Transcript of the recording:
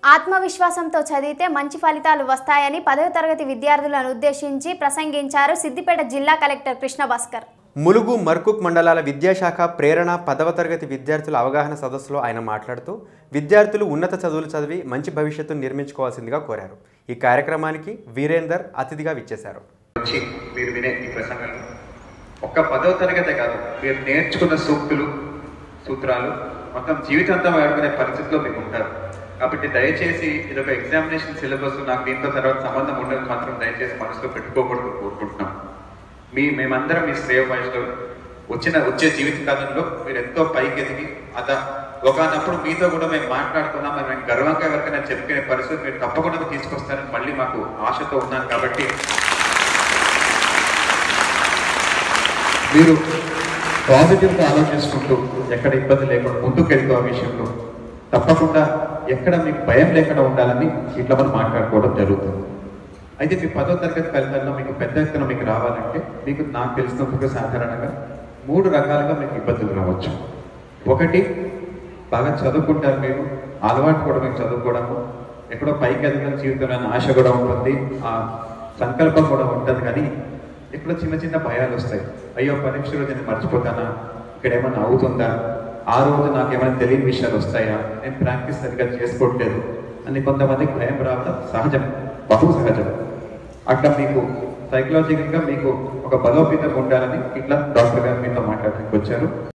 ఆత్మవిశ్వాసంతో చదివితే మంచి ఫలితాలు వస్తాయని పదవ తరగతి విద్యార్థులను ఉద్దేశించి ప్రసంగించారు సిద్దిపేట జిల్లా కలెక్టర్ కృష్ణ భాస్కర్ ములుగు మర్కుక్ మండలాల విద్యాశాఖ ప్రేరణ పదవ తరగతి విద్యార్థుల అవగాహన సదస్సులో ఆయన మాట్లాడుతూ విద్యార్థులు ఉన్నత చదువులు చదివి మంచి భవిష్యత్తును నిర్మించుకోవాల్సిందిగా కోరారు ఈ కార్యక్రమానికి వీరేందర్ అతిథిగా విచ్చేశారు వచ్చి మీరు వినే ఈ ప్రసంగంలో ఒక్క పదవ తరగతే కాదు మీరు నేర్చుకున్న సూక్తులు సూత్రాలు మొత్తం జీవితాంతం వాడుకునే పరిస్థితిలో మీకు ఉంటారు కాబట్టి దయచేసి ఇది ఒక ఎగ్జామినేషన్ సిలబస్ నాకు దీంతో తర్వాత సంబంధం ఉండదు మాత్రం దయచేసి మనసులో పెట్టుకోకూడదు కోరుకుంటున్నాం మీ మేమందరం మీ శ్రేయోపాయలో వచ్చిన వచ్చే జీవిత కాలంలో మీరు ఎంతో పైకి ఎదిగి అద ఒకనప్పుడు మీతో కూడా మేము మాట్లాడుకున్నాం మరి మేము గర్వంగా ఎవరికైనా చెప్పుకునే పరిస్థితి మీరు తప్పకుండా తీసుకొస్తారని మళ్ళీ మాకు ఆశతో ఉన్నాను కాబట్టి మీరు పాజిటివ్గా ఆలోచించుకుంటూ ఎక్కడ ఇబ్బంది లేకుండా ముందుకు వెళ్తూ ఆ విషయంలో తప్పకుండా ఎక్కడ మీకు భయం లేకుండా ఉండాలని ఇట్లా మనం మాట్లాడుకోవడం జరుగుతుంది అయితే మీ పదో తరగతి ఫలితాల్లో మీకు పెద్ద ఎత్తున మీకు రావాలంటే మీకు నాకు తెలిసినందుకు సాధారణంగా మూడు రకాలుగా మీకు ఇబ్బందులు రావచ్చు ఒకటి బాగా చదువుకుంటారు మీరు అలవాటు కూడా మీకు చదువుకోవడము ఎక్కడో పైకి ఎదగని జీవితంలో అనే ఆశ కూడా ఉంటుంది ఆ సంకల్పం కూడా ఉంటుంది కానీ ఇక్కడ చిన్న చిన్న భయాలు వస్తాయి అయ్యో పరీక్ష రోజు నేను మర్చిపోతానా ఇక్కడ ఏమైనా అవుతుందా ఆ రోజు నాకు ఏమైనా తెలియని విషయాలు వస్తాయా నేను ప్రాక్టీస్ సరిగ్గా చేసుకోవట్లేదు అని కొంతమందికి భయం రావడం సహజం బహు సహజం అట్లా మీకు సైకలాజికల్గా మీకు ఒక బలోపేతం ఉండాలని ఇట్లా డాక్టర్ గారు మీతో మాట్లాడడానికి వచ్చారు